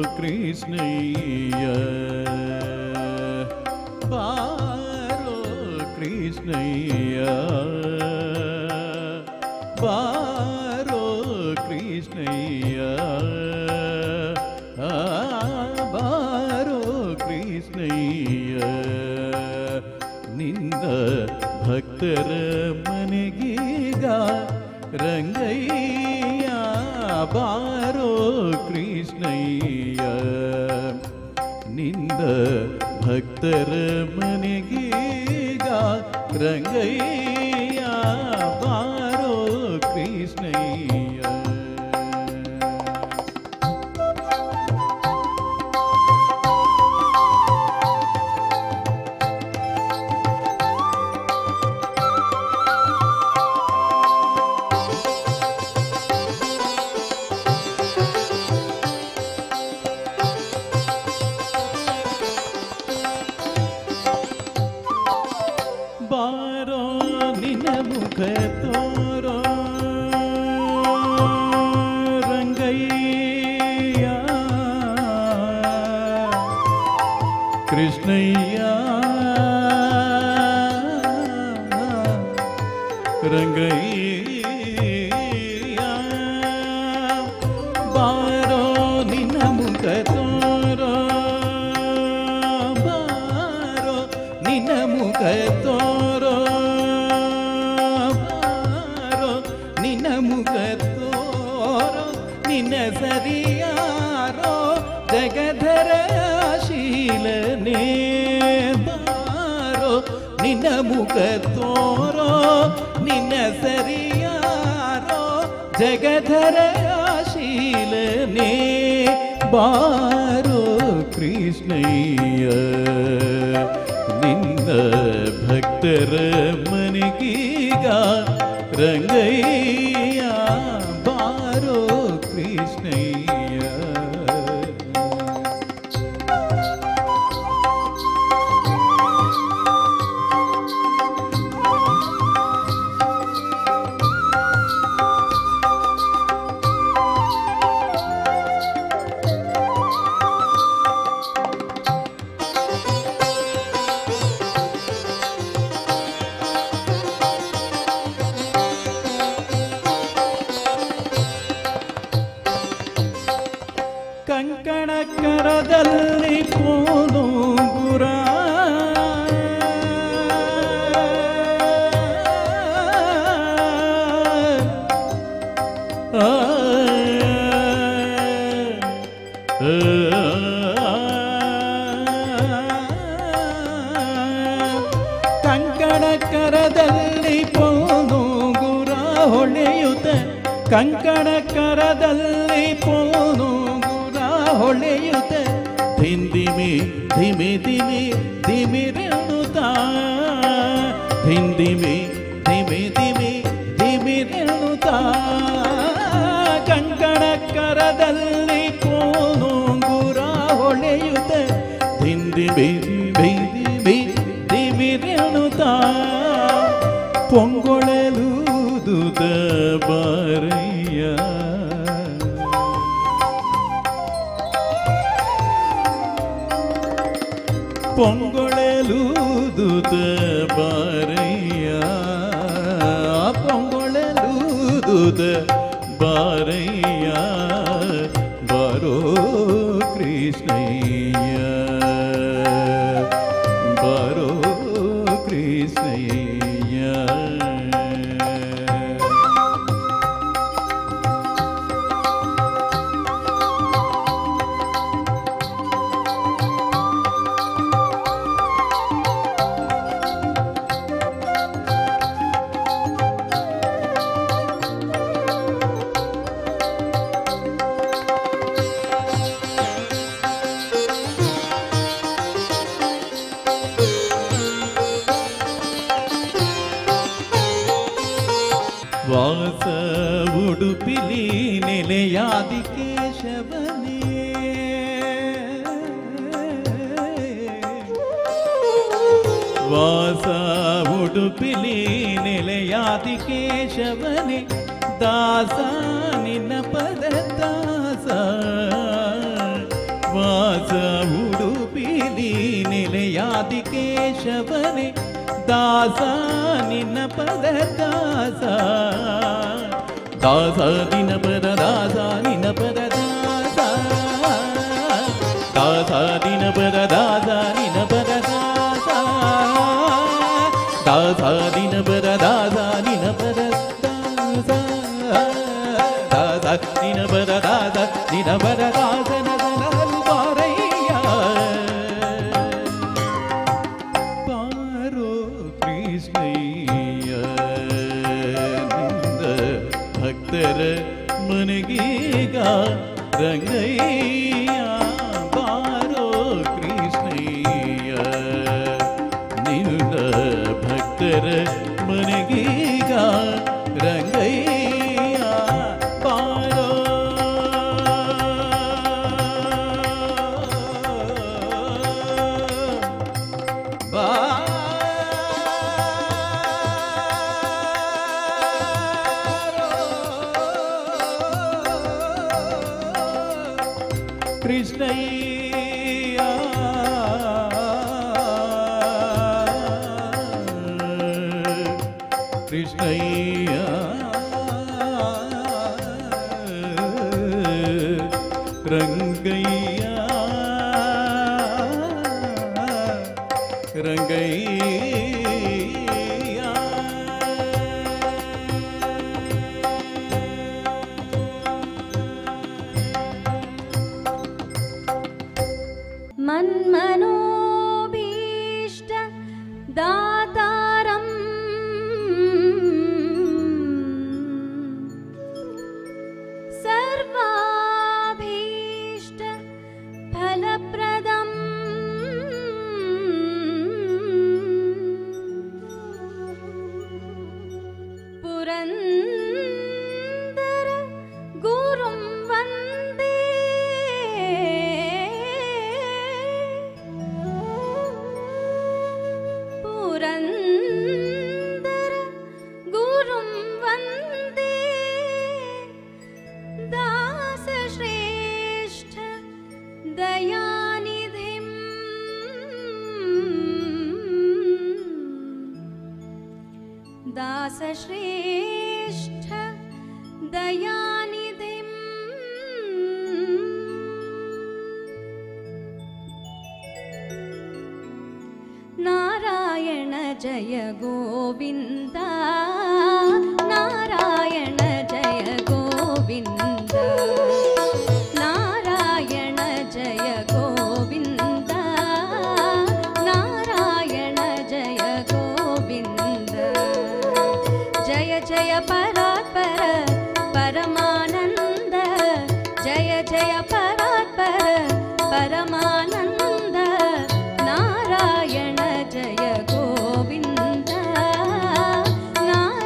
ಕೃಷ್ಣಯ್ಯ ಬಾರೋ ಕೃಷ್ಣಯ್ಯ ಬಾರೋ ಕೃಷ್ಣಯ್ಯ ಆ, ಬಾರೋ ಕೃಷ್ಣಯ್ಯ ನಿನ್ನ ಭಕ್ತರ ಮನೆಗೀಗ ರಂಗಯ್ಯ ಬಾರೋ ಕೃಷ್ಣಯ್ಯ ನಿಂದ ಭಕ್ತರ ಮನೆಗೀಗ ರಂಗಯ್ಯ ಬಾರೋ ಕೃಷ್ಣಯ್ಯ ಬಾರೋ ನಿನ್ನ ಮುಖ ತೋರೋ ರಂಗಯ್ಯ ಕೃಷ್ಣಯ್ಯ ರಂಗಯ್ಯ ಬಾರೋ ನಿನ್ನ ಮುಖ ತೋರೋ ಬಾರೋ ನಿನ್ನ ಮುಖ ತೋರೋ ಬಾರೋ ನಿನ್ನ ಮುಖ ತೋರೋ ನಿನ್ನ ಸರಿಯಾರೋ ಜಗಧರ ಶೀಲನೇ ಬಾರೋ ನಿನ್ನ ಮುಖ ತೋರೋ ನಿನ್ನ ಸರಿಯಾರೋ ಜಗಧರ ಶೀಲನೇ ಬಾರೋ ಕೃಷ್ಣಯ್ಯ ನಿನ್ನ ಭಕ್ತರ ಮನೆಗೀಗ ರಂಗಯ್ಯ ಬಾರೋ ಕೃಷ್ಣಯ್ಯ ಕಂಕಣ ಕರದಲ್ಲಿ ಪೋನು ಗುರ ಆ, ಕಂಕಣ ಕರದಲ್ಲಿ ಪೋನು ಗುರ ಹೊಳೆಯುತ್ತ ಕಂಕಣ ಕರದಲ್ಲಿ ಪೋನು ಗುರ ಹೊಳೆಯುತ್ತ ಧಿಂದಿಮಿ ಧಿಮಿ ಧಿಮಿ ಧಿಮಿರೆಣುತ್ತ ಧಿಂದಿಮಿ ಧಿಮಿ ಧಿಮಿ ಧಿಮಿರೆಣುತ್ತ ಕಂಕಣ ಕರದಲ್ಲಿ ಪೋನು ಗುರ ಹೊಳೆಯುತ್ತ ಧಿಂದಿಮಿ ಧಿಮಿ ಧಿಮಿರೆಣುತ್ತ ಪೊಂಗೊಳಲು ದುದ ಬಾರಯ್ಯ ಪೊಂಗೊಳಲು ದುದ ಬಾರಯ್ಯ ಪೊಂಗೊಳಲು ದುದ ಬಾರಯ್ಯ ಬರೋ ಕೃಷ್ಣಯ್ಯ ಬರೋ ಕೃಷ್ಣಯ್ಯ ವಾಸ ಉಡುಪಿಲಿ ನೆಲೆಯಾದಿ ಕೇಶವನೇ ವಾಸ ಉಡುಪಿಲಿ ನೆಲೆಯಾದಿ ಕೇಶವನೇ ದಾಸ ನಿನ್ನ ಪದ ದಾಸ ಕೇಶವನೇ ದಾಸ ನಿನ್ನ ಪದ ದಾಸ ದಾಸ ನಿನ್ನ ಪದ ದಾಸ ನಿನ್ನ ಪದ ದಾಸ ದಾಸ ನಿನ್ನ ಪದ ದಾಸ ನಿನ್ನ ಪದ ದಾಸ ದಾಸ ನಿನ್ನ ಪದ ದಾಸ ನಿನ್ನ ಪದ ದಾಸ ದಾಸ ನಿನ್ನ ಪದ ದಾಸ ನಿನ್ನ ಪದ ದಾಸ ನಗನಲು ಬಾರಯ್ಯ ಪಾರೋ ಕೃಷ್ಣಯ್ಯ ನಿಂದ ಭಕ್ತರ ಮನೆಗೀಗ ರಂಗಯ್ಯ ಬಾರೋ ಕೃಷ್ಣಯ್ಯ ನಿಂದ ಭಕ್ತರ ಮನೆಗೀಗ ರಂಗಯ್ಯ ಬಾರೋ ಕೃಷ್ಣಯ್ಯ ಕೃಷ್ಣಯ್ಯ ರಂಗಯ್ಯ मन्मनोभीष्ट दातारम् सर्वाभीष्ट फलप्रदम् पुरन्दर गुरुं वन्दे पुरन्दर गुरुं वन्दे दासश्रेष्ठ दयानिधिम् दासश्रेष्ठ दयानिधिम् नारायण जय गोविन्द नारायण जय गोविन्द नारायण जय गोविन्द नारायण जय गोविन्द जय जय परात्पर परमानन्द जय जय परात्पर परमानन्द नारायण जय गोविन्द नारायण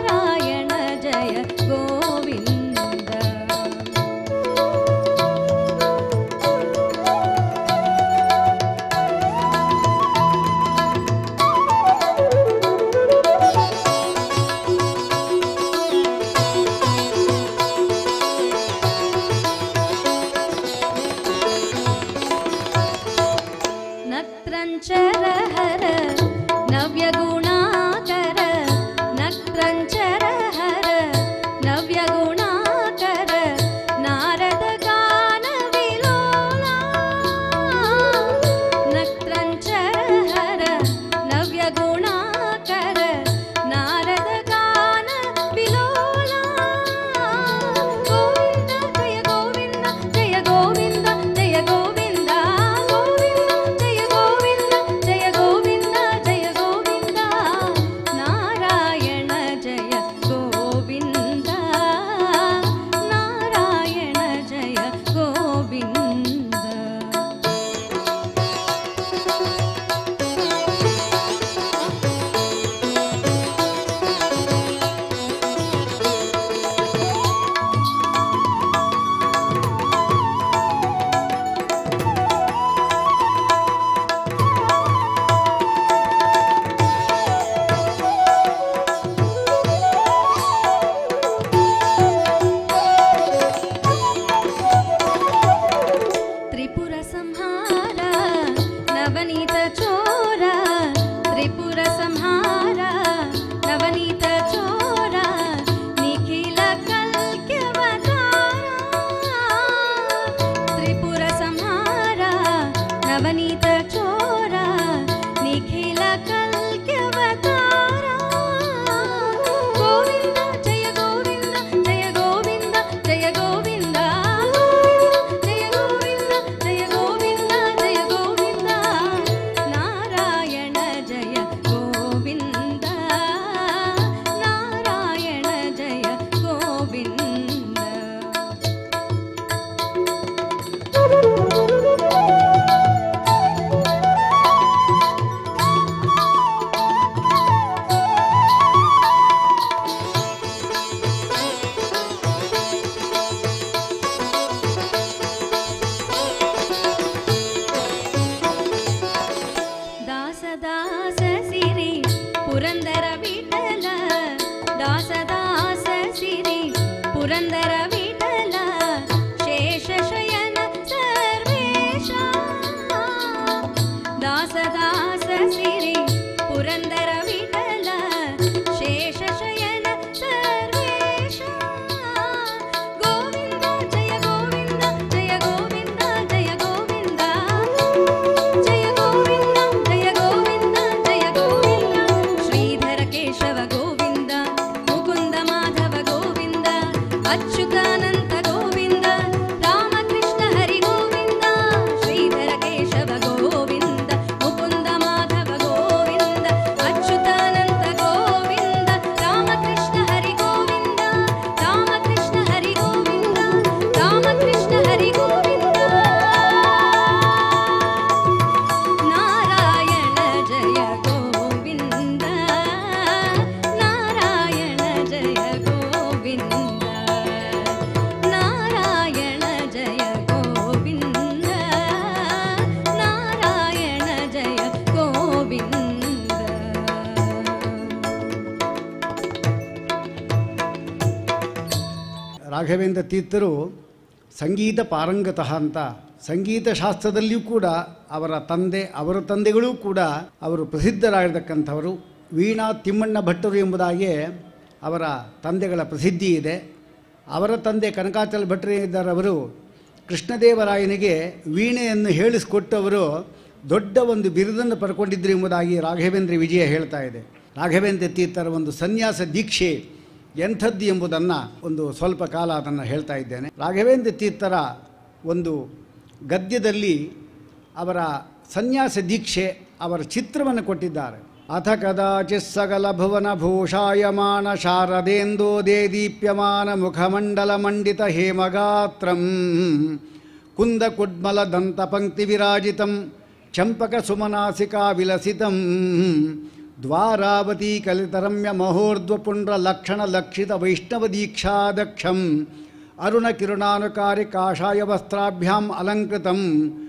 ಗೋವಿಂದ ಜಯ ಗೋವಿಂದ ಜಯ ಗೋವಿಂದ ಜಯ ಗೋವಿಂದ ನಾರಾಯಣ ಜಯ ಗೋವಿಂದ ನಾರಾಯಣ ಜಯ ಗೋವಿಂದ ದಾಸ ದಾಸ ಸಿರಿ ಪುರಂದರ ವಿಠಲ ದಾಸ ದಾಸ ಸಿರಿ ಪುರಂದರ ವಿಠಲ ಶೇಷ ಶಯನ ಸರ್ವೇಶ ದಾಸ ದಾಸ ಸಿರಿ ಪುರಂದರ ವಿಠಲ ಶೇಷ ಶಯನ ಸರ್ವೇಶ ಗೋವಿಂದ ಜಯ ಗೋವಿಂದ ಜಯ ಗೋವಿಂದ ಜಯ ಗೋವಿಂದ ಜಯ ಗೋವಿಂದ ಜಯ ಗೋವಿಂದ ಜಯ ಗೋವಿಂದ ಶ್ರೀಧರ ಕೇಶವ ಗೋವಿಂದ ಮುಕುಂದ ಮಾಧವ ಗೋವಿಂದ ಅಚ್ಯುತಾನಂತ ಗೋವಿಂದ ರಾಮಕೃಷ್ಣ ಹರಿ ಗೋವಿಂದ ಶ್ರೀಧರ ಕೇಶವ ಗೋವಿಂದ ಮುಕುಂದ ಮಾಧವ ಗೋವಿಂದ ಅಚ್ಯುತಾನಂತ ಗೋವಿಂದ ರಾಮಕೃಷ್ಣ ಹರಿ ಗೋವಿಂದ ರಾಮಕೃಷ್ಣ ಹರಿ ಗೋವಿಂದ ರಾಮಕೃಷ್ಣ ಹರಿ ಗೋವಿಂದ ನಾರಾಯಣ ಜಯ ಗೋವಿಂದ ನಾರಾಯಣ ಜಯ ಗೋವಿಂದ ನಾರಾಯಣ ಜಯ ಗೋವಿಂದ ನಾರಾಯಣ ಜಯ ಗೋವಿಂದ ರಾಘವೇಂದ್ರ ತೀರ್ಥರು ಸಂಗೀತ ಪಾರಂಗತಃ ಅಂತ ಸಂಗೀತ ಶಾಸ್ತ್ರದಲ್ಲಿಯೂ ಕೂಡ ಅವರ ತಂದೆ ಅವರ ತಂದೆಗಳೂ ಕೂಡ ಅವರು ಪ್ರಸಿದ್ಧರಾಗಿರ್ತಕ್ಕಂಥವರು ವೀಣಾ ತಿಮ್ಮಣ್ಣ ಭಟ್ಟರು ಎಂಬುದಾಗಿ ಅವರ ತಂದೆಗಳ ಪ್ರಸಿದ್ಧಿ ಇದೆ ಅವರ ತಂದೆ ಕನಕಾಚಲ ಭಟ್ಟರಿದ್ದರವರು ಕೃಷ್ಣದೇವರಾಯನಿಗೆ ವೀಣೆಯನ್ನು ಹೇಳಿಸಿಕೊಟ್ಟವರು ದೊಡ್ಡ ಒಂದು ಬಿರುದನ್ನು ಪಡ್ಕೊಂಡಿದ್ದರು ಎಂಬುದಾಗಿ ರಾಘವೇಂದ್ರ ವಿಜಯ ಹೇಳ್ತಾ ಇದೆ ರಾಘವೇಂದ್ರ ತೀರ್ಥರ ಒಂದು ಸನ್ಯಾಸ ದೀಕ್ಷೆ ಎಂಥದ್ದು ಎಂಬುದನ್ನು ಒಂದು ಸ್ವಲ್ಪ ಕಾಲ ಅದನ್ನು ಹೇಳ್ತಾ ಇದ್ದೇನೆ ರಾಘವೇಂದ್ರ ತೀರ್ಥರ ಒಂದು ಗದ್ಯದಲ್ಲಿ ಅವರ ಸನ್ಯಾಸ ದೀಕ್ಷೆ ಅವರ ಚಿತ್ರವನ್ನು ಕೊಟ್ಟಿದ್ದಾರೆ ಅಥ ಕದಾಚಿತ್ ಸಕಲ ಭುವನ ಭೂಷಾಯಮಾನ ಶಾರದೇಂದೋದೇ ದೀಪ್ಯಮಾನ ಮುಖಮಂಡಲ ಮಂಡಿತ ಹೇಮಗಾತ್ರಂ ಕುಂದ ಕುಡ್ಮಲ ದಂತ ಪಂಕ್ತಿ ವಿರಾಜಿತಂ ಚಂಪಕ ಸುಮನಾಸಿಕಾ ವಿಲಸಿತಂ ದ್ವಾರಾವತಿ ಕಲಿತರಮ್ಯ ಮಹೋರ್ಧ್ವಪುಂಡ್ರ ಲಕ್ಷಣ ಲಕ್ಷಿತ ವೈಷ್ಣವ ದೀಕ್ಷಾದಕ್ಷಂ ಅರುಣ ಕಿರಣಾನುಕಾರಿ ಕಾಷಾಯ ವಸ್ತ್ರಾಭ್ಯಾಂ ಅಲಂಕೃತಂ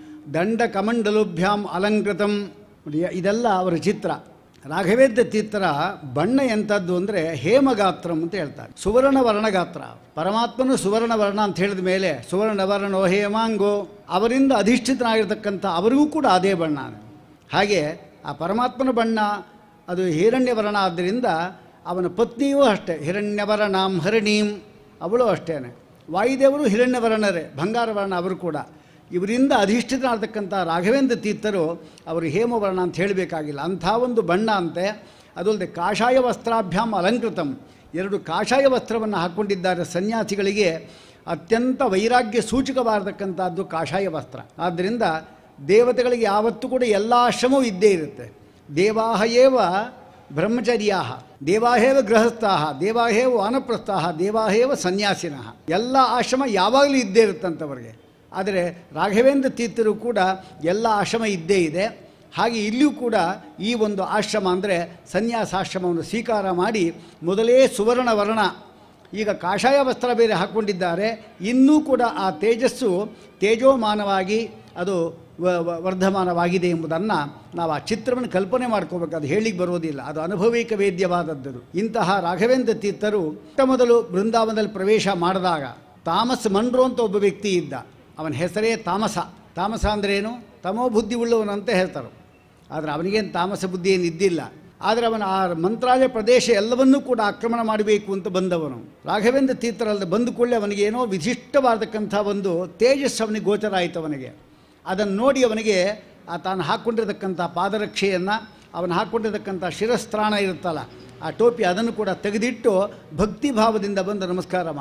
ದಂಡ ಕಮಂಡಲುಭ್ಯಾಂ ಅಲಂಕೃತಂ ನೋಡಿ, ಇದೆಲ್ಲ ಅವರ ಚಿತ್ರ ರಾಘವೇಂದ್ರ ತೀರ್ಥರ ಬಣ್ಣ ಎಂಥದ್ದು ಅಂದರೆ ಹೇಮಗಾತ್ರಂ ಅಂತ ಹೇಳ್ತಾರೆ ಸುವರ್ಣ ವರ್ಣಗಾತ್ರ ಪರಮಾತ್ಮನು ಸುವರ್ಣ ವರ್ಣ ಅಂತ ಹೇಳಿದ ಮೇಲೆ ಸುವರ್ಣ ವರ್ಣೋ ಹೇಮಾಂಗೋ ಅವರಿಂದ ಅಧಿಷ್ಠಿತನಾಗಿರ್ತಕ್ಕಂಥ ಅವರಿಗೂ ಕೂಡ ಅದೇ ಬಣ್ಣ ಹಾಗೆ ಆ ಪರಮಾತ್ಮನ ಬಣ್ಣ ಅದು ಹಿರಣ್ಯವರ್ಣ ಆದ್ದರಿಂದ ಅವನ ಪತ್ನಿಯೂ ಅಷ್ಟೇ ಹಿರಣ್ಯವರ್ಣಾಂ ಹರಿಣೀಂ ಅವಳು ಅಷ್ಟೇನೆ ವಾಯುದೇವರು ಹಿರಣ್ಯವರ್ಣರೇ ಬಂಗಾರ ವರ್ಣ ಅವರು ಕೂಡ ಇವರಿಂದ ಅಧಿಷ್ಠಿತರಾಗ್ತಕ್ಕಂಥ ರಾಘವೇಂದ್ರ ತೀರ್ಥರು ಅವರು ಹೇಮವರ್ಣ ಅಂತ ಹೇಳಬೇಕಾಗಿಲ್ಲ ಅಂಥ ಒಂದು ಬಣ್ಣ ಅಂತೆ ಅದಲ್ಲದೆ ಕಾಷಾಯ ವಸ್ತ್ರಾಭ್ಯಾಮ್ ಅಲಂಕೃತಂ ಎರಡು ಕಾಷಾಯ ವಸ್ತ್ರವನ್ನು ಹಾಕ್ಕೊಂಡಿದ್ದಾರೆ ಸನ್ಯಾಸಿಗಳಿಗೆ ಅತ್ಯಂತ ವೈರಾಗ್ಯ ಸೂಚಕವಾಗಿರ್ತಕ್ಕಂಥದ್ದು ಕಾಷಾಯ ವಸ್ತ್ರ ಆದ್ದರಿಂದ ದೇವತೆಗಳಿಗೆ ಯಾವತ್ತೂ ಕೂಡ ಎಲ್ಲ ಆಶ್ರಮವೂ ಇದ್ದೇ ಇರುತ್ತೆ ದೇವಾಹ ಏವ ಬ್ರಹ್ಮಚರ್ಯಾ ದೇವಾಹೇವ ಗೃಹಸ್ಥಾ ದೇವಾಹೇವ ವಾನಪ್ರಸ್ಥಾ ದೇವಾಹೇವ ಸನ್ಯಾಸಿನಃ ಎಲ್ಲ ಆಶ್ರಮ ಯಾವಾಗಲೂ ಇದ್ದೇ ಇರುತ್ತಂಥವ್ರಿಗೆ ಆದರೆ ರಾಘವೇಂದ್ರ ತೀರ್ಥರು ಕೂಡ ಎಲ್ಲ ಆಶ್ರಮ ಇದ್ದೇ ಇದೆ ಹಾಗೆ ಇಲ್ಲಿಯೂ ಕೂಡ ಈ ಒಂದು ಆಶ್ರಮ ಅಂದರೆ ಸನ್ಯಾಸಾಶ್ರಮವನ್ನು ಸ್ವೀಕಾರ ಮಾಡಿ ಮೊದಲೇ ಸುವರ್ಣ ವರ್ಣ ಈಗ ಕಾಷಾಯ ವಸ್ತ್ರ ಬೇರೆ ಹಾಕ್ಕೊಂಡಿದ್ದಾರೆ ಇನ್ನೂ ಕೂಡ ಆ ತೇಜಸ್ಸು ತೇಜೋಮಾನವಾಗಿ ಅದು ವ- ವ- ವರ್ಧಮಾನವಾಗಿದೆ ಎಂಬುದನ್ನು ನಾವು ಆ ಚಿತ್ರವನ್ನು ಕಲ್ಪನೆ ಮಾಡ್ಕೋಬೇಕು ಅದು ಹೇಳಿಕ್ಕೆ ಬರೋದಿಲ್ಲ ಅದು ಅನುಭವಿಕ ವೇದ್ಯವಾದದ್ದು ಇಂತಹ ರಾಘವೇಂದ್ರ ತೀರ್ಥರು ಮೊಟ್ಟ ಮೊದಲು ಬೃಂದಾವನದಲ್ಲಿ ಪ್ರವೇಶ ಮಾಡಿದಾಗ ತಾಮಸ್ ಮನ್ರೋ ಅಂತ ಒಬ್ಬ ವ್ಯಕ್ತಿ ಇದ್ದ ಅವನ ಹೆಸರೇ ತಾಮಸ ತಾಮಸ ಅಂದ್ರೇನು ತಮೋ ಬುದ್ಧಿ ಉಳ್ಳವನು ಅಂತ ಹೇಳ್ತಾರೆ ಆದರೆ ಅವನಿಗೇನು ತಾಮಸ ಬುದ್ಧಿ ಏನು ಇದ್ದಿಲ್ಲ ಆದರೆ ಅವನ ಆ ಮಂತ್ರಾಲಯ ಪ್ರದೇಶ ಎಲ್ಲವನ್ನೂ ಕೂಡ ಆಕ್ರಮಣ ಮಾಡಬೇಕು ಅಂತ ಬಂದವನು ರಾಘವೇಂದ್ರ ತೀರ್ಥರಲ್ಲದೆ ಬಂದ ಕೂಡಲೇ ಅವನಿಗೆ ಏನೋ ವಿಶಿಷ್ಟವಾದಕ್ಕಂಥ ಒಂದು ತೇಜಸ್ಸು ಅವನಿಗೆ ಗೋಚರ ಆಯಿತು ಅವನಿಗೆ ಅದನ್ನು ನೋಡಿ ಅವನಿಗೆ ಆ ತಾನು ಹಾಕ್ಕೊಂಡಿರ್ತಕ್ಕಂಥ ಪಾದರಕ್ಷೆಯನ್ನು ಅವನು ಹಾಕ್ಕೊಂಡಿರ್ತಕ್ಕಂಥ ಶಿರಸ್ತ್ರಾಣ ಇರುತ್ತಲ್ಲ ಆ ಟೋಪಿ ಅದನ್ನು ಕೂಡ ತೆಗೆದಿಟ್ಟು ಭಕ್ತಿ ಭಾವದಿಂದ ಬಂದು ನಮಸ್ಕಾರ ಮಾಡ್ದ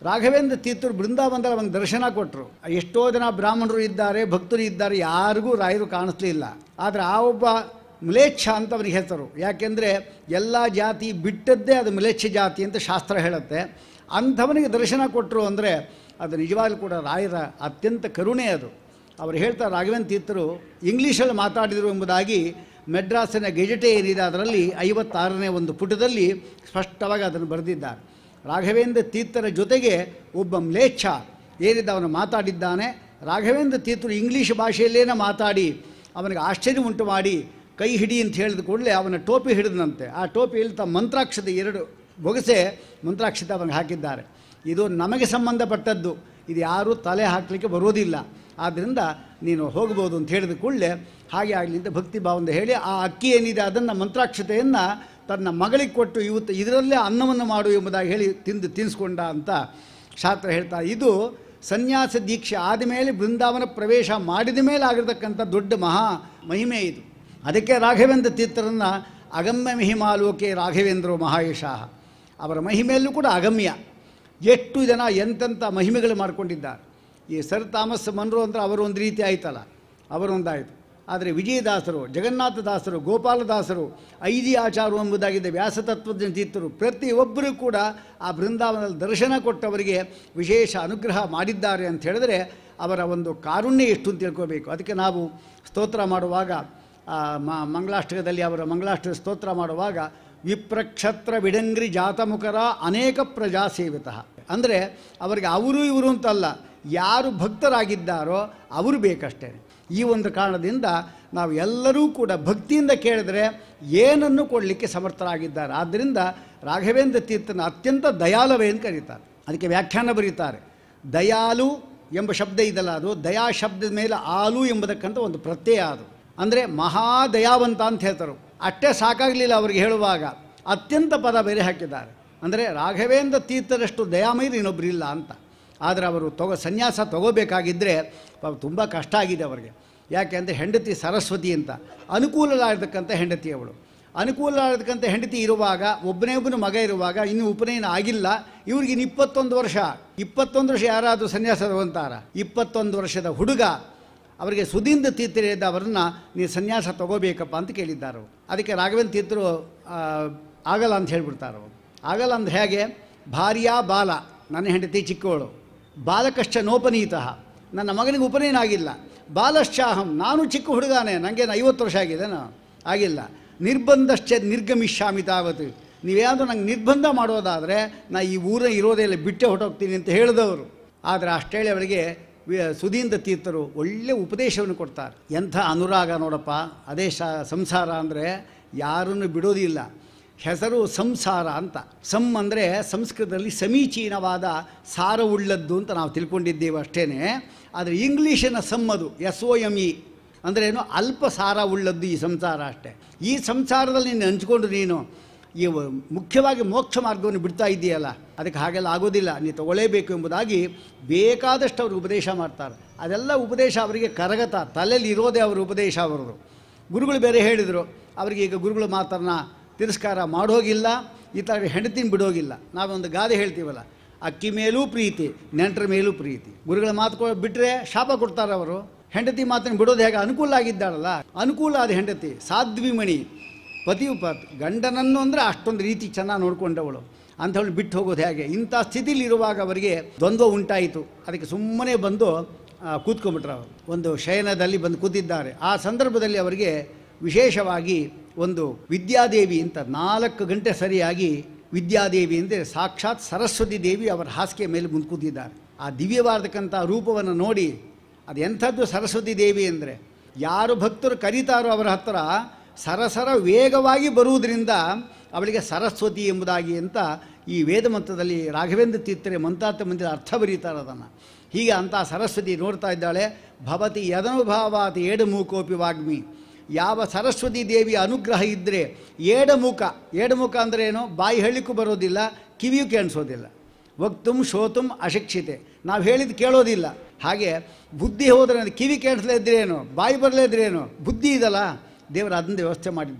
ರಾಘವೇಂದ್ರ ತೀರ್ಥರು ಬೃಂದಾವನದಲ್ಲಿ ಅವನಿಗೆ ದರ್ಶನ ಕೊಟ್ಟರು ಎಷ್ಟೋ ಜನ ಬ್ರಾಹ್ಮಣರು ಇದ್ದಾರೆ ಭಕ್ತರು ಇದ್ದಾರೆ ಯಾರಿಗೂ ರಾಯರು ಕಾಣಿಸ್ಲಿಲ್ಲ ಆದರೆ ಆ ಒಬ್ಬ ಮ್ಲೇಚ್ಛ ಅಂತ ಅವನಿಗೆ ಹೆಸರು ಯಾಕೆಂದರೆ ಎಲ್ಲ ಜಾತಿ ಬಿಟ್ಟದ್ದೇ ಅದು ಮ್ಲೇಚ್ಛ ಜಾತಿ ಅಂತ ಶಾಸ್ತ್ರ ಹೇಳುತ್ತೆ ಅಂಥವನಿಗೆ ದರ್ಶನ ಕೊಟ್ಟರು ಅಂದರೆ ಅದು ನಿಜವಾಗ್ಲೂ ಕೂಡ ರಾಯರ ಅತ್ಯಂತ ಕರುಣೆ ಅದು ಅವರು ಹೇಳ್ತಾರೆ ರಾಘವೇಂದ್ರ ತೀರ್ಥರು ಇಂಗ್ಲೀಷಲ್ಲಿ ಮಾತಾಡಿದರು ಎಂಬುದಾಗಿ ಮೆಡ್ರಾಸಿನ ಗೆಜೆಟೆ ಏನಿದೆ ಅದರಲ್ಲಿ ಐವತ್ತಾರನೇ ಒಂದು ಪುಟದಲ್ಲಿ ಸ್ಪಷ್ಟವಾಗಿ ಅದನ್ನು ಬರೆದಿದ್ದಾರೆ ರಾಘವೇಂದ್ರ ತೀರ್ಥರ ಜೊತೆಗೆ ಒಬ್ಬ ಮ್ಲೇಚ್ಛ ಏನಿದೆ ಅವನು ಮಾತಾಡಿದ್ದಾನೆ ರಾಘವೇಂದ್ರ ತೀರ್ಥರು ಇಂಗ್ಲೀಷ್ ಭಾಷೆಯಲ್ಲೇನೆ ಮಾತಾಡಿ ಅವನಿಗೆ ಆಶ್ಚರ್ಯ ಉಂಟು ಮಾಡಿ ಕೈ ಹಿಡಿ ಅಂತ ಹೇಳಿದ ಕೂಡಲೇ ಅವನ ಟೋಪಿ ಹಿಡಿದನಂತೆ ಆ ಟೋಪಿಯಲ್ಲಿ ತಮ್ಮ ಮಂತ್ರಾಕ್ಷತೆ ಎರಡು ಬೊಗಸೆ ಮಂತ್ರಾಕ್ಷತೆ ಅವನಿಗೆ ಹಾಕಿದ್ದಾರೆ ಇದು ನಮಗೆ ಸಂಬಂಧಪಟ್ಟದ್ದು ಇದು ಯಾರೂ ತಲೆ ಹಾಕಲಿಕ್ಕೆ ಬರೋದಿಲ್ಲ ಆದ್ದರಿಂದ ನೀನು ಹೋಗ್ಬೋದು ಅಂತ ಹೇಳಿದ ಕೂಡಲೇ ಹಾಗೆ ಆಗಲಿ ಅಂತ ಭಕ್ತಿ ಭಾವದಿಂದ ಹೇಳಿ ಆ ಅಕ್ಕಿ ಏನಿದೆ ಅದನ್ನು ಮಂತ್ರಾಕ್ಷತೆಯನ್ನು ತನ್ನ ಮಗಳಿಗೆ ಕೊಟ್ಟು ಇವತ್ತು ಇದರಲ್ಲೇ ಅನ್ನವನ್ನು ಮಾಡು ಎಂಬುದಾಗಿ ಹೇಳಿ ತಿಂದು ತಿನ್ನಿಸ್ಕೊಂಡ ಅಂತ ಶಾಸ್ತ್ರ ಹೇಳ್ತಾ ಇದು ಸನ್ಯಾಸ ದೀಕ್ಷೆ ಆದಮೇಲೆ ಬೃಂದಾವನ ಪ್ರವೇಶ ಮಾಡಿದ ಮೇಲೆ ಆಗಿರತಕ್ಕಂಥ ದೊಡ್ಡ ಮಹಾ ಮಹಿಮೆ ಇದು ಅದಕ್ಕೆ ರಾಘವೇಂದ್ರ ತೀರ್ಥರನ್ನು ಅಗಮ್ಯ ಮಹಿಮಾಲೋಕೆ ರಾಘವೇಂದ್ರ ಮಹಾಯಶಾಹ ಅವರ ಮಹಿಮೆಯಲ್ಲೂ ಕೂಡ ಅಗಮ್ಯ ಎಷ್ಟು ಜನ ಎಂತೆಂಥ ಮಹಿಮೆಗಳು ಮಾಡಿಕೊಂಡಿದ್ದಾರೆ ಈ ಸರ್ ಥಾಮಸ್ ಮನ್ರೋ ಅಂದರೆ ಅವರು ಒಂದು ರೀತಿ ಆಯ್ತಲ್ಲ ಅವರೊಂದಾಯಿತು ಆದರೆ ವಿಜಯದಾಸರು ಜಗನ್ನಾಥದಾಸರು ಗೋಪಾಲದಾಸರು ಐದಿ ಆಚಾರು ಎಂಬುದಾಗಿದೆ ವ್ಯಾಸತತ್ವಜ್ಞ ತೀರ್ಥರು ಪ್ರತಿಯೊಬ್ಬರೂ ಕೂಡ ಆ ಬೃಂದಾವನದಲ್ಲಿ ದರ್ಶನ ಕೊಟ್ಟವರಿಗೆ ವಿಶೇಷ ಅನುಗ್ರಹ ಮಾಡಿದ್ದಾರೆ ಅಂತ ಹೇಳಿದ್ರೆ ಅವರ ಒಂದು ಕಾರುಣ್ಯ ಎಷ್ಟು ಅಂತ ತಿಳ್ಕೋಬೇಕು ಅದಕ್ಕೆ ನಾವು ಸ್ತೋತ್ರ ಮಾಡುವಾಗ ಆ, ಮ ಮಂಗಳಾಷ್ಟಕದಲ್ಲಿ ಅವರ ಮಂಗಳಾಷ್ಟಕ ಸ್ತೋತ್ರ ಮಾಡುವಾಗ ವಿಪ್ರಕ್ಷತ್ರ ವಿಡಂಗ್ರಿ ಜಾತಮುಖರ ಅನೇಕ ಪ್ರಜಾ ಸೇವಿತಃ ಅಂದರೆ ಅವರಿಗೆ ಅವರು ಇವರು ಅಂತಲ್ಲ ಯಾರು ಭಕ್ತರಾಗಿದ್ದಾರೋ ಅವರು ಬೇಕಷ್ಟೇ ಈ ಒಂದು ಕಾರಣದಿಂದ ನಾವು ಎಲ್ಲರೂ ಕೂಡ ಭಕ್ತಿಯಿಂದ ಕೇಳಿದ್ರೆ ಏನನ್ನು ಕೊಡಲಿಕ್ಕೆ ಸಮರ್ಥರಾಗಿದ್ದಾರೆ ಆದ್ದರಿಂದ ರಾಘವೇಂದ್ರ ತೀರ್ಥನ ಅತ್ಯಂತ ದಯಾಲವೇ ಅಂತ ಕರೀತಾರೆ ಅದಕ್ಕೆ ವ್ಯಾಖ್ಯಾನ ಬರೀತಾರೆ ದಯಾಲು ಎಂಬ ಶಬ್ದ ಇದಲ್ಲ ಅದು ದಯಾ ಶಬ್ದದ ಮೇಲೆ ಆಲು ಎಂಬುದಕ್ಕಂತ ಒಂದು ಪ್ರತ್ಯಯ ಅದು ಅಂದರೆ ಮಹಾದಯಾವಂತ ಅಂತ ಹೇಳ್ತಾರೆ ಅಷ್ಟೇ ಸಾಕಾಗಲಿಲ್ಲ ಅವ್ರಿಗೆ ಹೇಳುವಾಗ ಅತ್ಯಂತ ಪದ ಬೇರೆ ಹಾಕಿದ್ದಾರೆ ಅಂದರೆ ರಾಘವೇಂದ್ರ ತೀರ್ಥರಷ್ಟು ದಯಾಮಯರು ಇನ್ನೊಬ್ಬರು ಇಲ್ಲ ಅಂತ ಆದರೆ ಅವರು ತಗೋ ಸನ್ಯಾಸ ತಗೋಬೇಕಾಗಿದ್ದರೆ ಪಾಪ ತುಂಬ ಕಷ್ಟ ಆಗಿದೆ ಅವರಿಗೆ ಯಾಕೆ ಅಂದರೆ ಹೆಂಡತಿ ಸರಸ್ವತಿ ಅಂತ ಅನುಕೂಲವಾಗಿರ್ತಕ್ಕಂಥ ಹೆಂಡತಿ ಅವಳು ಅನುಕೂಲವಾಗಿರ್ತಕ್ಕಂಥ ಹೆಂಡತಿ ಇರುವಾಗ ಒಬ್ಬನೇ ಒಬ್ಬನ ಮಗ ಇರುವಾಗ ಇನ್ನೂ ಉಪನಯನ ಆಗಿಲ್ಲ ಇವ್ರಿಗೆ ಇನ್ನು ಇಪ್ಪತ್ತೊಂದು ವರ್ಷ ಇಪ್ಪತ್ತೊಂದು ವರ್ಷ ಯಾರಾದರೂ ಸನ್ಯಾಸ ತಗೊಂತಾರ ಇಪ್ಪತ್ತೊಂದು ವರ್ಷದ ಹುಡುಗ ಅವರಿಗೆ ಸುಧೀಂದ್ರ ತೀರ್ಥರಿದ್ದ ಅವರನ್ನು ನೀವು ಸನ್ಯಾಸ ತಗೋಬೇಕಪ್ಪ ಅಂತ ಕೇಳಿದ್ದಾರೆ ಅವ್ರು. ಅದಕ್ಕೆ ರಾಘವೇಂದ್ರ ತೀರ್ಥರು ಆ, ಆಗಲ್ಲ ಅಂತ ಹೇಳ್ಬಿಡ್ತಾರೆ ಅವರು ಆಗಲ್ಲ ಅಂದ್ರೆ ಹೇಗೆ ಭಾರ್ಯಾ ಬಾಲ ನನ್ನ ಹೆಂಡತಿ ಚಿಕ್ಕವಳು ಬಾಲಕಶ್ಚ ನೋಪನೀತಃ ನನ್ನ ಮಗನಿಗೆ ಉಪನಯನ ಆಗಿಲ್ಲ ಬಾಲಶ್ಚಾಹಂ ನಾನು ಚಿಕ್ಕ ಹುಡುಗಾನೆ ನನಗೇನು ಐವತ್ತು ವರ್ಷ ಆಗಿದೆನಾ ಆಗಿಲ್ಲ ನಿರ್ಬಂಧಶ್ಚ ನಿರ್ಗಮಿಷ್ಯಾಮಿ ತಾವತ್ತು ನೀವ್ಯಾವುದು ನಂಗೆ ನಿರ್ಬಂಧ ಮಾಡೋದಾದರೆ ನಾ ಈ ಊರ ಇರೋದೇ ಇಲ್ಲ ಬಿಟ್ಟೆ ಹೊಟ್ಟೋಗ್ತೀನಿ ಅಂತ ಹೇಳಿದವರು ಆದರೆ ಅಷ್ಟೇಳಿ ಅವಳಿಗೆ ವಿ- ಸುಧೀಂದ್ರ ತೀರ್ಥರು ಒಳ್ಳೆ ಉಪದೇಶವನ್ನು ಕೊಡ್ತಾರೆ ಎಂಥ ಅನುರಾಗ ನೋಡಪ್ಪ ಅದೇ ಶ ಸಂಸಾರ ಅಂದರೆ ಯಾರನ್ನು ಬಿಡೋದಿಲ್ಲ ಹೆಸರು ಸಂಸಾರ ಅಂತ ಸಮ್ ಅಂದರೆ ಸಂಸ್ಕೃತದಲ್ಲಿ ಸಮೀಚೀನವಾದ ಸಾರವುಳ್ಳದ್ದು ಅಂತ ನಾವು ತಿಳ್ಕೊಂಡಿದ್ದೇವೆ ಅಷ್ಟೇ ಆದರೆ ಇಂಗ್ಲೀಷಿನ ಸಮ್ಮದು ಎಸ್ ಒ ಎಮ್ ಇ ಅಂದರೆ ಏನು ಅಲ್ಪ ಸಾರ ಉಳ್ಳದ್ದು ಈ ಸಂಸಾರ ಅಷ್ಟೇ ಈ ಸಂಸಾರದಲ್ಲಿ ನೀನು ಹಂಚ್ಕೊಂಡು ನೀನು ಈ ವ- ಮುಖ್ಯವಾಗಿ ಮೋಕ್ಷ ಮಾರ್ಗವನ್ನು ಬಿಡ್ತಾ ಇದೆಯಲ್ಲ ಅದಕ್ಕೆ ಹಾಗೆಲ್ಲ ಆಗೋದಿಲ್ಲ ನೀನು ತಗೊಳ್ಳೇಬೇಕು ಎಂಬುದಾಗಿ ಬೇಕಾದಷ್ಟು ಅವ್ರಿಗೆ ಉಪದೇಶ ಮಾಡ್ತಾರೆ ಅದೆಲ್ಲ ಉಪದೇಶ ಅವರಿಗೆ ಕರಗತ ತಲೆಯಲ್ಲಿ ಇರೋದೇ ಅವರ ಉಪದೇಶ ಅವರದು ಗುರುಗಳು ಬೇರೆ ಹೇಳಿದರು ಅವರಿಗೆ ಈಗ ಗುರುಗಳು ಮಾತನ್ನ ತಿರಸ್ಕಾರ ಮಾಡೋಗಿಲ್ಲ ಈ ಥರ ಹೆಂಡತಿನ ಬಿಡೋಗಿಲ್ಲ ನಾವೊಂದು ಗಾದೆ ಹೇಳ್ತೀವಲ್ಲ ಅಕ್ಕಿ ಮೇಲೂ ಪ್ರೀತಿ ನೆಂಟರ ಮೇಲೂ ಪ್ರೀತಿ ಗುರುಗಳ ಮಾತು ಬಿಟ್ಟರೆ ಶಾಪ ಕೊಡ್ತಾರೆ ಅವರು ಹೆಂಡತಿ ಮಾತನ್ನು ಬಿಡೋದು ಹೇಗೆ ಅನುಕೂಲ ಆಗಿದ್ದಾಳಲ್ಲ ಅನುಕೂಲ ಆದ ಹೆಂಡತಿ ಸಾಧ್ವಿಮಣಿ ಪತಿ ಪ ಗಂಡನನ್ನು ಅಂದರೆ ಅಷ್ಟೊಂದು ರೀತಿ ಚೆನ್ನಾಗಿ ನೋಡಿಕೊಂಡವಳು ಅಂಥವಳು ಬಿಟ್ಟು ಹೋಗೋದು ಹೇಗೆ ಇಂಥ ಸ್ಥಿತಿಲಿ ಇರುವಾಗ ಅವರಿಗೆ ದ್ವಂದ್ವ ಉಂಟಾಯಿತು ಅದಕ್ಕೆ ಸುಮ್ಮನೆ ಬಂದು ಆ, ಕೂತ್ಕೊಂಡ್ಬಿಟ್ರು ಅವರು ಒಂದು ಶಯನದಲ್ಲಿ ಬಂದು ಕೂತಿದ್ದಾರೆ ಆ ಸಂದರ್ಭದಲ್ಲಿ ಅವರಿಗೆ ವಿಶೇಷವಾಗಿ ಒಂದು ವಿದ್ಯಾದೇವಿ ಅಂತ ನಾಲ್ಕು ಗಂಟೆ ಸರಿಯಾಗಿ ವಿದ್ಯಾದೇವಿ ಅಂದರೆ ಸಾಕ್ಷಾತ್ ಸರಸ್ವತಿ ದೇವಿ ಅವರ ಹಾಸಿಗೆ ಮೇಲೆ ಮುಂದೆ ಕೂತಿದ್ದಾರೆ ಆ ದಿವ್ಯವಾದಕ್ಕಂಥ ರೂಪವನ್ನು ನೋಡಿ ಅದು ಎಂಥದ್ದು ಸರಸ್ವತಿ ದೇವಿ ಅಂದರೆ ಯಾರು ಭಕ್ತರು ಕರೀತಾರೋ ಅವರ ಹತ್ರ ಸರಸರ ವೇಗವಾಗಿ ಬರುವುದರಿಂದ ಅವಳಿಗೆ ಸರಸ್ವತಿ ಎಂಬುದಾಗಿ ಅಂತ ಈ ವೇದ ಮಂತ್ರದಲ್ಲಿ ರಾಘವೇಂದ್ರ ತೀರ್ಥರೆ ಮಂತಾರ್ಥ ಮಂದಿರ ಅರ್ಥ ಬರೀತಾರೆ ಅದನ್ನು ಹೀಗೆ ಅಂತ ಸರಸ್ವತಿ ನೋಡ್ತಾ ಇದ್ದಾಳೆ ಭವತಿ ಯದನುಭಾವಾತಿ ಏಡಮೂಕೋಪಿ ವಾಗ್ಮಿ ಯಾವ ಸರಸ್ವತಿ ದೇವಿಯ ಅನುಗ್ರಹ ಇದ್ದರೆ ಏಡಮುಖ ಏಡಮುಖ ಅಂದರೆ ಏನು ಬಾಯಿ ಹೇಳಲಿಕ್ಕೂ ಬರೋದಿಲ್ಲ ಕಿವಿಯೂ ಕೇಳಿಸೋದಿಲ್ಲ ವಕ್ತುಂ ಶೋತುಂ ಅಶಿಕ್ಷಿತೆ ನಾವು ಹೇಳಿದ್ದು ಕೇಳೋದಿಲ್ಲ ಹಾಗೆ ಬುದ್ಧಿ ಹೋದ್ರೆ ಅದು ಕಿವಿ ಕೇಳಿಸ್ಲೇ ಇದ್ರೇನು ಬಾಯಿ ಬರಲೇ ಇದ್ರೇನು ಬುದ್ಧಿ ಇದಲ್ಲ ದೇವರು ಅದನ್ನ ವ್ಯವಸ್ಥೆ ಮಾಡಿದ್ದಾನೆ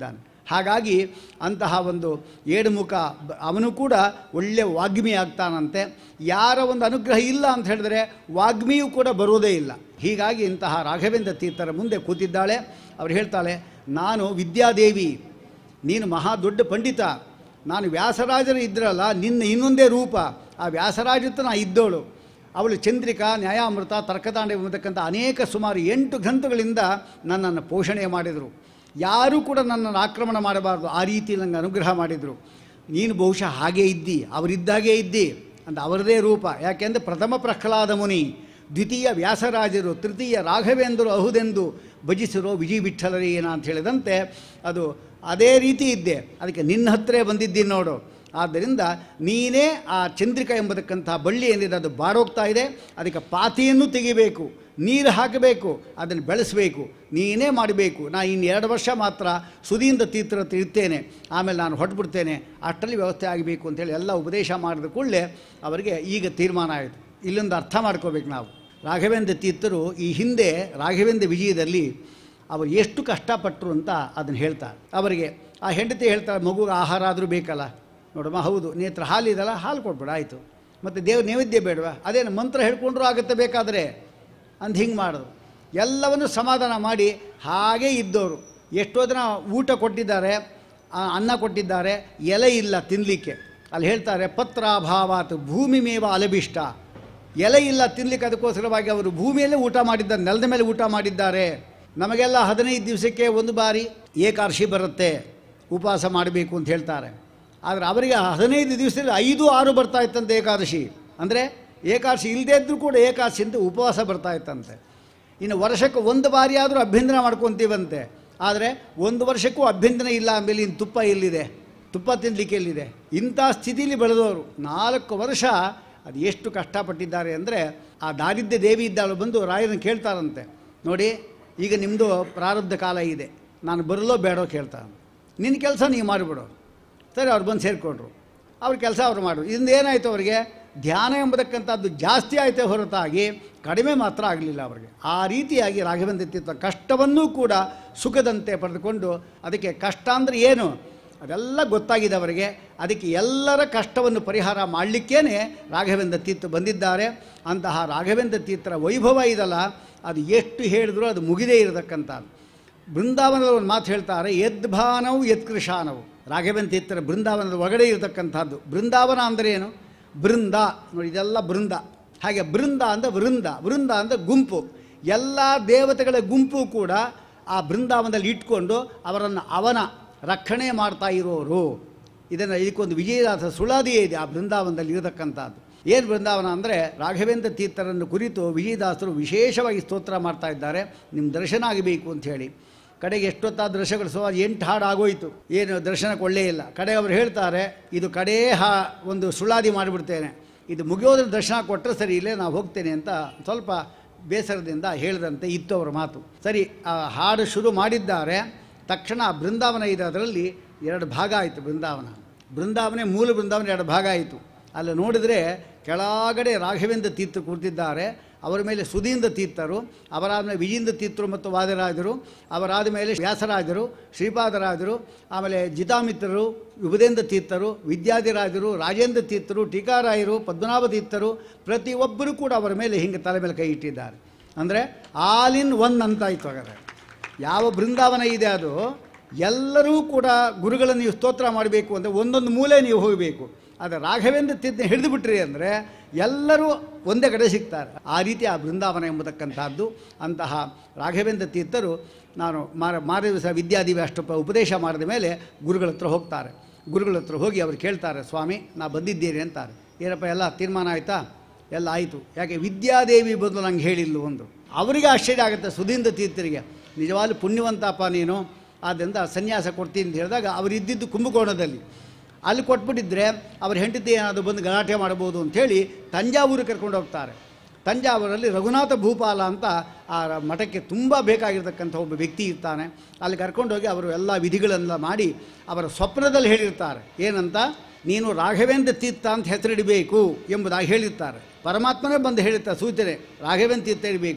ಹಾಗಾಗಿ ಅಂತಹ ಒಂದು ಏಡುಮುಖ ಬ- ಅವನು ಕೂಡ ಒಳ್ಳೆಯ ವಾಗ್ಮಿ ಆಗ್ತಾನಂತೆ ಯಾರ ಒಂದು ಅನುಗ್ರಹ ಇಲ್ಲ ಅಂತ ಹೇಳಿದ್ರೆ ವಾಗ್ಮಿಯೂ ಕೂಡ ಬರುವುದೇ ಇಲ್ಲ ಹೀಗಾಗಿ ಇಂತಹ ರಾಘವೇಂದ್ರ ತೀರ್ಥರ ಮುಂದೆ ಕೂತಿದ್ದಾಳೆ ಅವ್ರು ಹೇಳ್ತಾಳೆ ನಾನು ವಿದ್ಯಾದೇವಿ ನೀನು ಮಹಾ ದೊಡ್ಡ ಪಂಡಿತ ನಾನು ವ್ಯಾಸರಾಜರು ಇದ್ರಲ್ಲ ನಿನ್ನ ಇನ್ನೊಂದೇ ರೂಪ ಆ ವ್ಯಾಸರಾಜತ್ತು ನಾ ಇದ್ದೋಳು ಅವಳು ಚಂದ್ರಿಕಾ ನ್ಯಾಯಾಮೃತ ತರ್ಕತಾಂಡ ಎಂಬತಕ್ಕಂಥ ಅನೇಕ ಸುಮಾರು ಎಂಟು ಗ್ರಂಥಗಳಿಂದ ನನ್ನನ್ನು ಪೋಷಣೆ ಮಾಡಿದರು ಯಾರೂ ಕೂಡ ನನ್ನನ್ನು ಆಕ್ರಮಣ ಮಾಡಬಾರ್ದು ಆ ರೀತಿ ನನಗೆ ಅನುಗ್ರಹ ಮಾಡಿದರು ನೀನು ಬಹುಶಃ ಹಾಗೇ ಇದ್ದಿ ಅವರಿದ್ದಾಗೇ ಇದ್ದಿ ಅಂತ ಅವರದೇ ರೂಪ ಯಾಕೆಂದರೆ ಪ್ರಥಮ ಪ್ರಹ್ಲಾದ ಮುನಿ ದ್ವಿತೀಯ ವ್ಯಾಸರಾಜರು ತೃತೀಯ ರಾಘವೇಂದ್ರರು ಅಹುದೆಂದು ಭಜಿಸಿರೋ ವಿಜಿ ವಿಠಲರೇನ ಅಂತ ಹೇಳಿದಂತೆ ಅದು ಅದೇ ರೀತಿ ಇದ್ದೆ ಅದಕ್ಕೆ ನಿನ್ನ ಹತ್ತಿರ ಬಂದಿದ್ದೀನಿ ನೋಡು ಆದ್ದರಿಂದ ನೀನೇ ಆ ಚಂದ್ರಿಕಾ ಎಂಬತಕ್ಕಂತಹ ಬಳ್ಳಿ ಏನಿದೆ ಅದು ಬಾಡೋಗ್ತಾ ಇದೆ ಅದಕ್ಕೆ ಪಾತಿಯನ್ನು ತೆಗಿಬೇಕು ನೀರು ಹಾಕಬೇಕು ಅದನ್ನು ಬೆಳೆಸಬೇಕು ನೀನೇ ಮಾಡಬೇಕು ನಾ ಇನ್ನು ಎರಡು ವರ್ಷ ಮಾತ್ರ ಸುದೀಂದ ತೀರ್ಥ ಹತ್ರ ಇರ್ತೇನೆ ಆಮೇಲೆ ನಾನು ಹೊರಟ್ಬಿಡ್ತೇನೆ ಅಷ್ಟರಲ್ಲಿ ವ್ಯವಸ್ಥೆ ಆಗಬೇಕು ಅಂತೇಳಿ ಎಲ್ಲ ಉಪದೇಶ ಮಾಡಿದ ಕೂಡಲೇ ಅವರಿಗೆ ಈಗ ತೀರ್ಮಾನ ಆಯಿತು ಇಲ್ಲೊಂದು ಅರ್ಥ ಮಾಡ್ಕೋಬೇಕು ನಾವು ರಾಘವೇಂದ್ರ ತೀರ್ಥರು ಈ ಹಿಂದೆ ರಾಘವೇಂದ್ರ ವಿಜಯದಲ್ಲಿ ಅವರು ಎಷ್ಟು ಕಷ್ಟಪಟ್ಟರು ಅಂತ ಅದನ್ನು ಹೇಳ್ತಾರೆ ಅವರಿಗೆ ಆ ಹೆಂಡತಿ ಹೇಳ್ತಾರೆ ಮಗುಗೆ ಆಹಾರ ಆದರೂ ಬೇಕಲ್ಲ ನೋಡಮ್ಮ ಹೌದು ನೇತ್ರ ಹಾಲಿದಲ್ಲ ಹಾಲು ಕೊಟ್ಬಿಡ ಆಯಿತು ಮತ್ತು ದೇವ್ರ ನೈವೇದ್ಯ ಬೇಡವಾ ಅದೇನು ಮಂತ್ರ ಹೇಳ್ಕೊಂಡ್ರೂ ಆಗುತ್ತೆ ಬೇಕಾದರೆ ಅಂದು ಹಿಂಗೆ ಮಾಡೋದು ಎಲ್ಲವನ್ನು ಸಮಾಧಾನ ಮಾಡಿ ಹಾಗೇ ಇದ್ದವರು ಎಷ್ಟೋ ಜನ ಊಟ ಕೊಟ್ಟಿದ್ದಾರೆ ಆ, ಅನ್ನ ಕೊಟ್ಟಿದ್ದಾರೆ ಎಲೆ ಇಲ್ಲ ತಿನ್ನಲಿಕ್ಕೆ ಅಲ್ಲಿ ಹೇಳ್ತಾರೆ ಪತ್ರಾಭಾವಾತ್ ಭೂಮಿ ಮೇವ ಅಲಭಿಷ್ಟ ಎಲೆ ಇಲ್ಲ ತಿನ್ಲಿಕ್ಕೆ ಅದಕ್ಕೋಸ್ಕರವಾಗಿ ಅವರು ಭೂಮಿಯಲ್ಲೇ ಊಟ ಮಾಡಿದ್ದಾರೆ ನೆಲದ ಮೇಲೆ ಊಟ ಮಾಡಿದ್ದಾರೆ ನಮಗೆಲ್ಲ ಹದಿನೈದು ದಿವಸಕ್ಕೆ ಒಂದು ಬಾರಿ ಏಕಾದಶಿ ಬರುತ್ತೆ ಉಪವಾಸ ಮಾಡಬೇಕು ಅಂತ ಹೇಳ್ತಾರೆ ಆದರೆ ಅವರಿಗೆ ಆ ಹದಿನೈದು ದಿವಸದಲ್ಲಿ ಐದು ಆರು ಬರ್ತಾ ಇತ್ತಂತೆ ಏಕಾದಶಿ ಅಂದರೆ ಏಕಾದಶಿ ಇಲ್ಲದೇ ಇದ್ದರೂ ಕೂಡ ಏಕಾದಶಿ ಅಂತ ಉಪವಾಸ ಬರ್ತಾ ಇತ್ತಂತೆ ಇನ್ನು ವರ್ಷಕ್ಕೆ ಒಂದು ಬಾರಿ ಆದರೂ ಅಭ್ಯಂತರ ಮಾಡ್ಕೊತೀವಂತೆ ಆದರೆ ಒಂದು ವರ್ಷಕ್ಕೂ ಅಭ್ಯಂತರ ಇಲ್ಲ ಆಮೇಲೆ ಇನ್ನು ತುಪ್ಪ ಎಲ್ಲಿದೆ ತುಪ್ಪ ತಿನ್ನಲಿಕ್ಕೆ ಎಲ್ಲಿದೆ ಇಂಥ ಸ್ಥಿತಿಲಿ ಬೆಳೆದವರು ನಾಲ್ಕು ವರ್ಷ ಅದು ಎಷ್ಟು ಕಷ್ಟಪಟ್ಟಿದ್ದಾರೆ ಅಂದರೆ ಆ ದಾರಿದ್ರ್ಯ ದೇವಿ ಇದ್ದಾಳು ಬಂದು ರಾಯರನ್ನು ಕೇಳ್ತಾರಂತೆ ನೋಡಿ ಈಗ ನಿಮ್ಮದು ಪ್ರಾರಬ್ಧ ಕಾಲ ಇದೆ ನಾನು ಬರಲೋ ಬೇಡೋ ಕೇಳ್ತಾನೆ ನಿನ್ನ ಕೆಲಸ ನೀವು ಮಾಡಿಬಿಡು ಸರಿ ಅವ್ರು ಬಂದು ಸೇರಿಕೊಂಡ್ರು ಅವ್ರ ಕೆಲಸ ಅವ್ರು ಮಾಡು ಇದರಿಂದ ಏನಾಯಿತು ಅವರಿಗೆ ಧ್ಯಾನ ಎಂಬತಕ್ಕಂಥದ್ದು ಜಾಸ್ತಿ ಆಯಿತೇ ಹೊರತಾಗಿ ಕಡಿಮೆ ಮಾತ್ರ ಆಗಲಿಲ್ಲ ಅವರಿಗೆ ಆ ರೀತಿಯಾಗಿ ರಾಘವೇಂದ್ರ ತೀರ್ಥ ಕಷ್ಟವನ್ನೂ ಕೂಡ ಸುಖದಂತೆ ಪಡೆದುಕೊಂಡು ಅದಕ್ಕೆ ಕಷ್ಟ ಅಂದರೆ ಏನು ಅದೆಲ್ಲ ಗೊತ್ತಾಗಿದೆ ಅವರಿಗೆ ಅದಕ್ಕೆ ಎಲ್ಲರ ಕಷ್ಟವನ್ನು ಪರಿಹಾರ ಮಾಡಲಿಕ್ಕೇ ರಾಘವೇಂದ್ರ ತೀರ್ಥ ಬಂದಿದ್ದಾರೆ ಅಂತಹ ರಾಘವೇಂದ್ರ ತೀರ್ಥರ ವೈಭವ ಇದಲ್ಲ ಅದು ಎಷ್ಟು ಹೇಳಿದ್ರೂ ಅದು ಮುಗಿದೇ ಇರತಕ್ಕಂಥದ್ದು ಬೃಂದಾವನದ ಒಂದು ಮಾತು ಹೇಳ್ತಾರೆ ಯದ್ಭಾನವು ಯತ್ಕೃಶಾನವು ರಾಘವೇಂದ್ರ ತೀರ್ಥರ ಬೃಂದಾವನದ ಒಳಗಡೆ ಇರತಕ್ಕಂಥದ್ದು ಬೃಂದಾವನ ಅಂದರೆ ಏನು ಬೃಂದ ನೋಡಿ ಇದೆಲ್ಲ ಬೃಂದ ಹಾಗೆ ಬೃಂದ ಅಂದರೆ ವೃಂದ ವೃಂದ ಅಂದರೆ ಗುಂಪು ಎಲ್ಲ ದೇವತೆಗಳ ಗುಂಪು ಕೂಡ ಆ ಬೃಂದಾವನದಲ್ಲಿ ಇಟ್ಕೊಂಡು ಅವರನ್ನು ಅವನ ರಕ್ಷಣೆ ಮಾಡ್ತಾ ಇರೋರು ಇದನ್ನು ಇದಕ್ಕೊಂದು ವಿಜಯದಾಸ ಸುಳಾದಿಯೇ ಇದೆ ಆ ಬೃಂದಾವನದಲ್ಲಿ ಇರತಕ್ಕಂಥದ್ದು ಏನು ಬೃಂದಾವನ ಅಂದರೆ ರಾಘವೇಂದ್ರ ತೀರ್ಥರನ್ನು ಕುರಿತು ವಿಜಯದಾಸರು ವಿಶೇಷವಾಗಿ ಸ್ತೋತ್ರ ಮಾಡ್ತಾ ಇದ್ದಾರೆ ನಿಮ್ಮ ದರ್ಶನ ಆಗಬೇಕು ಅಂತ ಹೇಳಿ ಕಡೆಗೆ ಎಷ್ಟೊತ್ತಾದ ದರ್ಶಕರು ಸುಮಾರು ಎಂಟು ಹಾಡು ಆಗೋಯ್ತು ಏನು ದರ್ಶನಕ್ಕೆ ಒಳ್ಳೆಯ ಇಲ್ಲ ಕಡೆ ಅವರು ಹೇಳ್ತಾರೆ ಇದು ಕಡೇ ಹಾ ಒಂದು ಸುಳ್ಳಾದಿ ಮಾಡಿಬಿಡ್ತೇನೆ ಇದು ಮುಗಿಯೋದ್ರ ದರ್ಶನ ಕೊಟ್ಟರೆ ಸರಿ ಇಲ್ಲೇ ನಾವು ಹೋಗ್ತೇನೆ ಅಂತ ಸ್ವಲ್ಪ ಬೇಸರದಿಂದ ಹೇಳಿದಂತೆ ಇತ್ತು ಅವರ ಮಾತು ಸರಿ ಆ ಹಾಡು ಶುರು ಮಾಡಿದ್ದಾರೆ ತಕ್ಷಣ ಆ ಬೃಂದಾವನ ಇದೆ ಅದರಲ್ಲಿ ಎರಡು ಭಾಗ ಆಯಿತು ಬೃಂದಾವನ ಬೃಂದಾವನೆ ಮೂಲ ಬೃಂದಾವನ ಎರಡು ಭಾಗ ಆಯಿತು ಅಲ್ಲಿ ನೋಡಿದರೆ ಕೆಳಗಡೆ ರಾಘವೇಂದ್ರ ತೀರ್ಥ ಕೂರ್ತಿದ್ದಾರೆ ಅವರ ಮೇಲೆ ಸುಧೀಂದ್ರ ತೀರ್ಥರು ಅವರಾದ ಮೇಲೆ ವಿಜೇಂದ್ರ ತೀರ್ಥರು ಮತ್ತು ವಾದರಾಜರು ಅವರಾದ ಮೇಲೆ ವ್ಯಾಸರಾಜರು ಶ್ರೀಪಾದರಾಜರು ಆಮೇಲೆ ಜಿತಾಮಿತ್ರರು ವಿಭುಧೇಂದ್ರ ತೀರ್ಥರು ವಿದ್ಯಾಧಿರಾಜರು ರಾಜೇಂದ್ರ ತೀರ್ಥರು ಟೀಕಾರಾಯರು ಪದ್ಮನಾಭ ತೀರ್ಥರು ಪ್ರತಿಯೊಬ್ಬರು ಕೂಡ ಅವರ ಮೇಲೆ ಹಿಂಗೆ ತಲೆ ಮೇಲೆ ಕೈ ಇಟ್ಟಿದ್ದಾರೆ ಅಂದರೆ ಆಲ್ ಇನ್ ಒನ್ ಅಂತಾಯಿತು ಹಾಗಾದ್ರೆ ಯಾವ ಬೃಂದಾವನ ಇದೆ ಅದು ಎಲ್ಲರೂ ಕೂಡ ಗುರುಗಳನ್ನು ನೀವು ಸ್ತೋತ್ರ ಮಾಡಬೇಕು ಅಂದರೆ ಒಂದೊಂದು ಮೂಲೆ ನೀವು ಹೋಗಬೇಕು ಆದರೆ ರಾಘವೇಂದ್ರ ತೀರ್ಥ ಹಿಡಿದು ಬಿಟ್ರಿ ಅಂದರೆ ಎಲ್ಲರೂ ಒಂದೇ ಕಡೆ ಸಿಗ್ತಾರೆ ಆ ರೀತಿ ಆ ಬೃಂದಾವನ ಎಂಬತಕ್ಕಂಥದ್ದು ಅಂತಹ ರಾಘವೇಂದ್ರ ತೀರ್ಥರು ನಾನು ಮಾರ ಮಾರ ದಿವಸ ವಿದ್ಯಾದಿವಿ ಅಷ್ಟಪ್ಪ ಉಪದೇಶ ಮಾಡಿದ ಮೇಲೆ ಗುರುಗಳ ಹತ್ರ ಹೋಗ್ತಾರೆ ಗುರುಗಳ ಹತ್ರ ಹೋಗಿ ಅವ್ರು ಕೇಳ್ತಾರೆ ಸ್ವಾಮಿ ನಾ ಬಂದಿದ್ದೇನೆ ಅಂತಾರೆ ಏನಪ್ಪ ಎಲ್ಲ ತೀರ್ಮಾನ ಆಯಿತಾ ಎಲ್ಲ ಆಯಿತು ಯಾಕೆ ವಿದ್ಯಾದೇವಿ ಬದಲು ನಂಗೆ ಹೇಳಿಲ್ಲ ಒಂದು ಅವರಿಗೆ ಆಶ್ಚರ್ಯ ಆಗುತ್ತೆ ಸುಧೀಂದ್ರ ತೀರ್ಥರಿಗೆ ನಿಜವಾಗ್ಲೂ ಪುಣ್ಯವಂತಪ್ಪ ನೀನು ಆದ್ದರಿಂದ ಸನ್ಯಾಸ ಕೊಡ್ತೀನಿ ಅಂತ ಹೇಳಿದಾಗ ಅವರು ಇದ್ದಿದ್ದು ಕುಂಭಕೋಣದಲ್ಲಿ ಅಲ್ಲಿ ಕೊಟ್ಬಿಟ್ಟಿದ್ರೆ ಅವ್ರ ಹೆಂಡತಿ ಏನಾದರೂ ಬಂದು ಗಲಾಟೆ ಮಾಡ್ಬೋದು ಅಂಥೇಳಿ ತಂಜಾವೂರಿಗೆ ಕರ್ಕೊಂಡು ಹೋಗ್ತಾರೆ ತಂಜಾವೂರಲ್ಲಿ ರಘುನಾಥ ಭೂಪಾಲ ಅಂತ ಆ ರ- ಮಠಕ್ಕೆ ತುಂಬ ಬೇಕಾಗಿರ್ತಕ್ಕಂಥ ಒಬ್ಬ ವ್ಯಕ್ತಿ ಇರ್ತಾನೆ ಅಲ್ಲಿ ಕರ್ಕೊಂಡೋಗಿ ಅವರು ಎಲ್ಲ ವಿಧಿಗಳೆಲ್ಲ ಮಾಡಿ ಅವರ ಸ್ವಪ್ನದಲ್ಲಿ ಹೇಳಿರ್ತಾರೆ ಏನಂತ ನೀನು ರಾಘವೇಂದ್ರ ತೀರ್ಥ ಅಂತ ಹೆಸರಿಡಬೇಕು ಎಂಬುದಾಗಿ ಹೇಳಿರ್ತಾರೆ ಪರಮಾತ್ಮನೇ ಬಂದು ಹೇಳಿರ್ತಾರೆ ಸೂಚನೆ ರಾಘವೇಂದ್ರ ತೀರ್ಥ ಇಡಬೇಕು ಅಂತ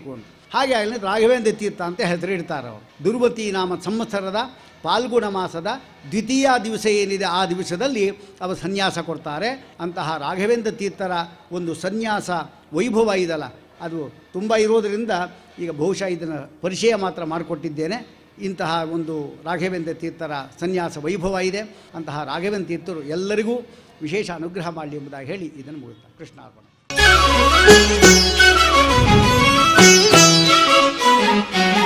ಹಾಗೆ ಆಗಲಿ ರಾಘವೇಂದ್ರ ತೀರ್ಥ ಅಂತ ಹೆಸರಿಡ್ತಾರೆ ಅವರು ದುರ್ವತಿ ನಾಮ ಸಂವತ್ಸರದ ಪಾಲ್ಗುಣ ಮಾಸದ ದ್ವಿತೀಯ ದಿವಸ ಏನಿದೆ ಆ ದಿವಸದಲ್ಲಿ ಅವರು ಸನ್ಯಾಸ ಕೊಡ್ತಾರೆ ಅಂತಹ ರಾಘವೇಂದ್ರ ತೀರ್ಥರ ಒಂದು ಸನ್ಯಾಸ ವೈಭವ ಇದಲ್ಲ ಅದು ತುಂಬ ಇರೋದರಿಂದ ಈಗ ಬಹುಶಃ ಇದನ್ನು ಪರಿಚಯ ಮಾತ್ರ ಮಾಡಿಕೊಟ್ಟಿದ್ದೇನೆ ಇಂತಹ ಒಂದು ರಾಘವೇಂದ್ರ ತೀರ್ಥರ ಸನ್ಯಾಸ ವೈಭವ ಇದೆ ಅಂತಹ ರಾಘವೇಂದ್ರ ತೀರ್ಥರು ಎಲ್ಲರಿಗೂ ವಿಶೇಷ ಅನುಗ್ರಹ ಮಾಡಲಿ ಎಂಬುದಾಗಿ ಹೇಳಿ ಇದನ್ನು ಮುಗಿಸ್ತಾರೆ ಕೃಷ್ಣಾರ್ಪಣೆ